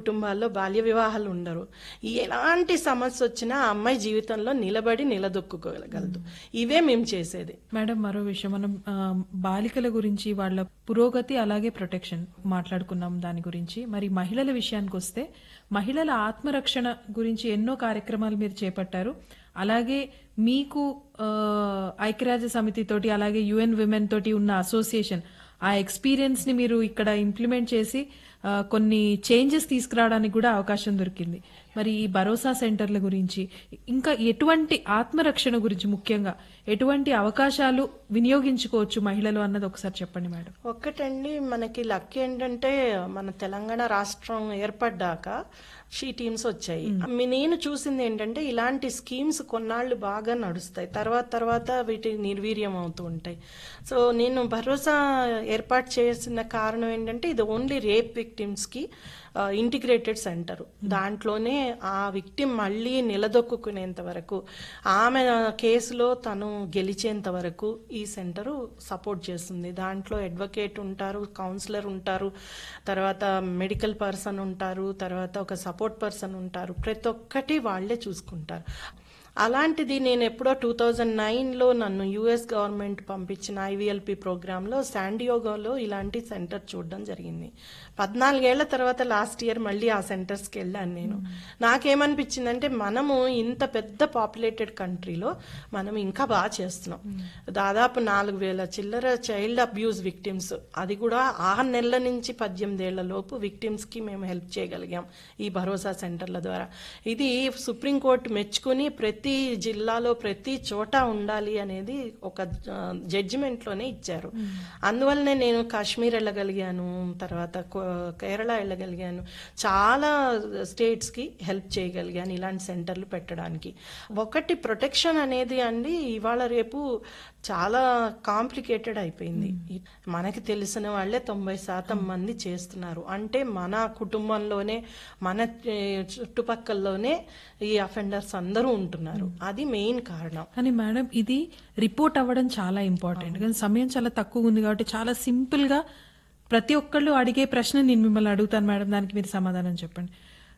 కుటుంబాల్లో బాల్య వివాహాలు ఉండరు ఎలాంటి సమస్య వచ్చినా ఆ అమ్మాయి జీవితంలో నిలబడి నిలదొక్కుకోగలదు ఇవే మేము చేసేది మేడం మరో విషయం మనం ఆ, బాలికల గురించి వాళ్ళ పురోగతి అలాగే ప్రొటెక్షన్ మాట్లాడుకున్నాం దాని గురించి మరి మహిళల విషయానికి వస్తే మహిళల ఆత్మరక్షణ గురించి ఎన్నో కార్యక్రమాలు మీరు చేపట్టారు అలాగే మీకు ఆ, ఐక్యరాజ్య సమితి తోటి అలాగే యుఎన్ విమెన్ తోటి ఉన్న అసోసియేషన్ ఆ ఎక్స్పీరియన్స్ ని మీరు ఇక్కడ ఇంప్లిమెంట్ చేసి ఆ, కొన్ని చేంజెస్ తీసుకురావడానికి కూడా అవకాశం దొరికింది మరి ఈ భరోసా సెంటర్ల గురించి ఇంకా ఎటువంటి ఆత్మరక్షణ గురించి ముఖ్యంగా ఎటువంటి అవకాశాలు వినియోగించుకోవచ్చు మహిళలు అన్నది ఒకసారి చెప్పండి మేడం ఒక్కటండి మనకి లక్ ఏంటంటే మన తెలంగాణ రాష్ట్రం ఏర్పడ్డాక షీ టీమ్స్ వచ్చాయి మీ- నేను చూసింది ఏంటంటే ఇలాంటి స్కీమ్స్ కొన్నాళ్ళు బాగా నడుస్తాయి తర్వాత తర్వాత వీటి నిర్వీర్యం అవుతూ ఉంటాయి సో నేను భరోసా ఏర్పాటు చేసిన కారణం ఏంటంటే ఇది ఓన్లీ రేప్ విక్టిమ్స్కి ఇంటిగ్రేటెడ్ సెంటర్ దాంట్లోనే ఆ విక్టిమ్ మళ్ళీ నిలదొక్కునేంత వరకు ఆమె కేసులో తను గెలిచేంత వరకు ఈ సెంటరు సపోర్ట్ చేస్తుంది దాంట్లో అడ్వకేట్ ఉంటారు కౌన్సిలర్ ఉంటారు తర్వాత మెడికల్ పర్సన్ ఉంటారు తర్వాత ఒక సపోర్ట్ పర్సన్ ఉంటారు ప్రతి ఒక్కటి వాళ్ళే చూసుకుంటారు అలాంటిది నేను ఎప్పుడో టూ థౌజండ్ నైన్లో నన్ను యుఎస్ గవర్నమెంట్ పంపించిన ఐవీఎల్పి ప్రోగ్రాంలో శాండియోగోలో ఇలాంటి సెంటర్ చూడడం జరిగింది పద్నాలుగేళ్ల తర్వాత లాస్ట్ ఇయర్ మళ్ళీ ఆ సెంటర్స్కి వెళ్ళాను నేను నాకేమనిపించిందంటే మనము ఇంత పెద్ద పాపులేటెడ్ కంట్రీలో మనం ఇంకా బాగా చేస్తున్నాం దాదాపు నాలుగు వేల చిల్లర చైల్డ్ అబ్యూస్ విక్టిమ్స్ అది కూడా ఆరు నెలల నుంచి పద్దెనిమిదేళ్ల లోపు విక్టిమ్స్కి మేము హెల్ప్ చేయగలిగాం ఈ భరోసా సెంటర్ల ద్వారా ఇది సుప్రీంకోర్టు మెచ్చుకుని ప్రతి జిల్లాలో ప్రతి చోట ఉండాలి అనేది ఒక జడ్జిమెంట్లోనే ఇచ్చారు అందువల్లనే నేను కాశ్మీర్ వెళ్ళగలిగాను తర్వాత కో- కేరళ వెళ్ళగలిగాను చాలా స్టేట్స్కి హెల్ప్ చేయగలిగాను ఇలాంటి సెంటర్లు పెట్టడానికి ఒకటి ప్రొటెక్షన్ అనేది అండి ఇవాళ రేపు చాలా కాంప్లికేటెడ్ అయిపోయింది మనకి తెలిసిన వాళ్ళే తొంభై శాతం మంది చేస్తున్నారు అంటే మన కుటుంబంలోనే మన ఏ, చుట్టుపక్కల్లోనే ఈ అఫెండర్స్ అందరూ ఉంటున్నారు అది మెయిన్ కారణం కానీ మేడం ఇది రిపోర్ట్ అవ్వడం చాలా ఇంపార్టెంట్ కానీ సమయం చాలా తక్కువ ఉంది కాబట్టి చాలా సింపుల్ గా ప్రతి ఒక్కళ్ళు అడిగే ప్రశ్న నేను మిమ్మల్ని అడుగుతాను మేడం దానికి మీరు సమాధానం చెప్పండి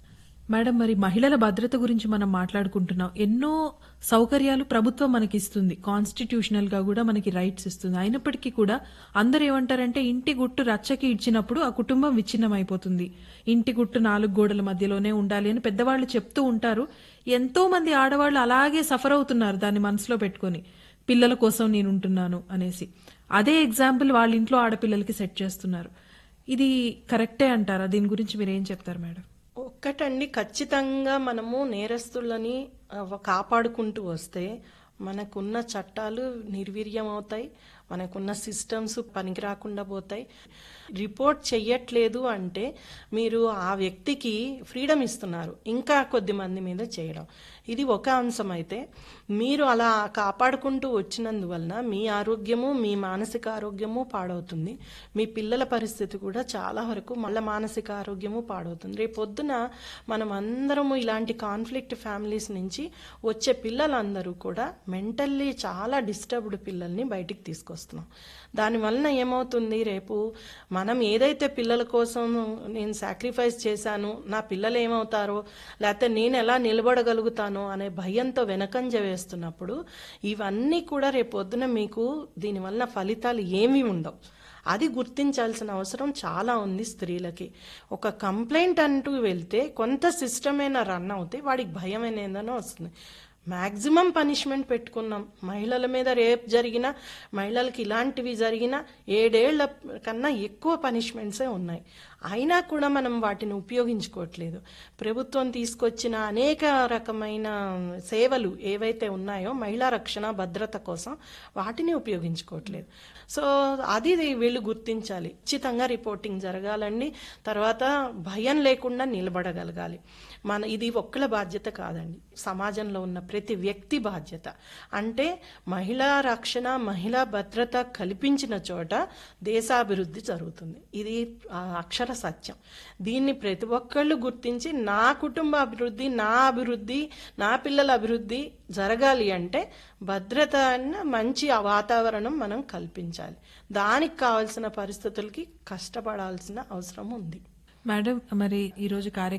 మేడం మరి మహిళల భద్రత గురించి మనం మాట్లాడుకుంటున్నాం ఎన్నో సౌకర్యాలు ప్రభుత్వం మనకి ఇస్తుంది కాన్స్టిట్యూషనల్ గా కూడా మనకి రైట్స్ ఇస్తుంది అయినప్పటికీ కూడా అందరు ఏమంటారంటే ఇంటి గుట్టు రచ్చకి ఇచ్చినప్పుడు ఆ కుటుంబం విచ్ఛిన్నం అయిపోతుంది ఇంటి గుట్టు నాలుగు గోడల మధ్యలోనే ఉండాలి అని పెద్దవాళ్ళు చెప్తూ ఉంటారు ఎంతో మంది ఆడవాళ్ళు అలాగే సఫర్ అవుతున్నారు దాన్ని మనసులో పెట్టుకొని పిల్లల కోసం నేను ఉంటున్నాను అనేసి అదే ఎగ్జాంపుల్ వాళ్ళ ఇంట్లో ఆడపిల్లలకి సెట్ చేస్తున్నారు ఇది కరెక్టే అంటారా దీని గురించి మీరు ఏం చెప్తారు మేడం ఒక్కటండి ఖచ్చితంగా మనము నేరస్తులని ఆ, కాపాడుకుంటూ వస్తే మనకున్న చట్టాలు నిర్వీర్యం అవుతాయి మనకున్న సిస్టమ్స్ పనికి రాకుండా పోతాయి రిపోర్ట్ చెయ్యట్లేదు అంటే మీరు ఆ వ్యక్తికి ఫ్రీడమ్ ఇస్తున్నారు ఇంకా కొద్ది మంది మీద చేయడం ఇది ఒక అంశం అయితే మీరు అలా కాపాడుకుంటూ వచ్చినందువలన మీ ఆరోగ్యము మీ మానసిక ఆరోగ్యము పాడవుతుంది మీ పిల్లల పరిస్థితి కూడా చాలా వరకు మళ్ళీ మానసిక ఆరోగ్యము పాడవుతుంది రేపు పొద్దున మనం అందరము ఇలాంటి కాన్ఫ్లిక్ట్ ఫ్యామిలీస్ నుంచి వచ్చే పిల్లలందరూ కూడా మెంటల్లీ చాలా డిస్టర్బ్డ్ పిల్లల్ని బయటికి తీసుకొస్తున్నాం దానివలన ఏమవుతుంది రేపు మనం ఏదైతే పిల్లల కోసం నేను సాక్రిఫైస్ చేశాను నా పిల్లలు ఏమవుతారో లేకపోతే నేను ఎలా నిలబడగలుగుతానో అనే భయంతో వెనకంజ వేస్తున్నప్పుడు ఇవన్నీ కూడా రేపు పొద్దున మీకు దీనివల్ల ఫలితాలు ఏమీ ఉండవు అది గుర్తించాల్సిన అవసరం చాలా ఉంది స్త్రీలకి ఒక కంప్లైంట్ అంటూ వెళ్తే కొంత సిస్టమ్ అయినా రన్ అవుతే వాడికి భయం అనేదనో వస్తుంది మ్యాక్సిమం పనిష్మెంట్ పెట్టుకున్నాం మహిళల మీద రేప్ జరిగిన మహిళలకి ఇలాంటివి జరిగిన ఏడేళ్ల కన్నా ఎక్కువ పనిష్మెంట్సే ఉన్నాయి అయినా కూడా మనం వాటిని ఉపయోగించుకోవట్లేదు ప్రభుత్వం తీసుకొచ్చిన అనేక రకమైన సేవలు ఏవైతే ఉన్నాయో మహిళా రక్షణ భద్రత కోసం వాటిని ఉపయోగించుకోవట్లేదు సో అది వీళ్ళు గుర్తించాలి ఖచ్చితంగా రిపోర్టింగ్ జరగాలండి తర్వాత భయం లేకుండా నిలబడగలగాలి మన ఇది ఒక్కల బాధ్యత కాదండి సమాజంలో ఉన్న ప్రతి వ్యక్తి బాధ్యత అంటే మహిళా రక్షణ మహిళా భద్రత కల్పించిన చోట దేశాభివృద్ధి జరుగుతుంది ఇది ఆ, అక్షర సత్యం దీన్ని ప్రతి ఒక్కళ్ళు గుర్తించి నా కుటుంబ అభివృద్ధి నా అభివృద్ధి నా పిల్లల అభివృద్ధి జరగాలి అంటే భద్రత అన్న మంచి ఆ వాతావరణం మనం కల్పించాలి దానికి కావాల్సిన పరిస్థితులకి కష్టపడాల్సిన అవసరం ఉంది మేడం మరి ఈరోజు కార్యక్రమం